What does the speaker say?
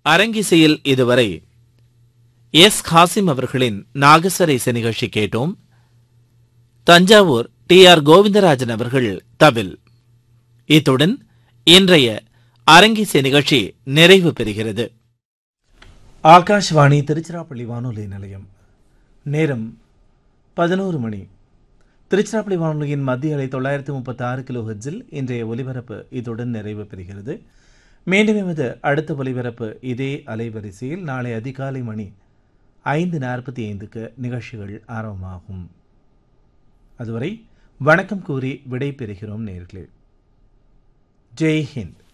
அரங்கிசையில் இதுவரை எஸ் காசிம் அவர்களின் நாகஸ்வர இசை நிகழ்ச்சி கேட்டோம் தஞ்சாவூர் டி ஆர் கோவிந்தராஜன் அவர்கள் தவில் இத்துடன் இன்றைய அரங்கிசை நிகழ்ச்சி நிறைவு பெறுகிறது ஆகாஷ்வாணி திருச்சிராப்பள்ளி வானொலி நிலையம் நேரம் பதினோரு மணி திருச்சிராப்பள்ளி வானொலியின் மத்திய அலை தொள்ளாயிரத்தி முப்பத்தி ஆறு கிலோ ஹெர்ட்ஸில் இன்றைய ஒலிபரப்பு இத்துடன் நிறைவு பெறுகிறது மீண்டும் எமது அடுத்த ஒலிபரப்பு இதே அலைவரிசையில் நாளை அதிகாலை மணி ஐந்து நாற்பத்தி ஐந்துக்கு நிகழ்ச்சிகள் ஆரம்பமாகும் அதுவரை வணக்கம் கூறி விடை பெறுகிறோம் நேர்களே ஜெய் ஹிந்த்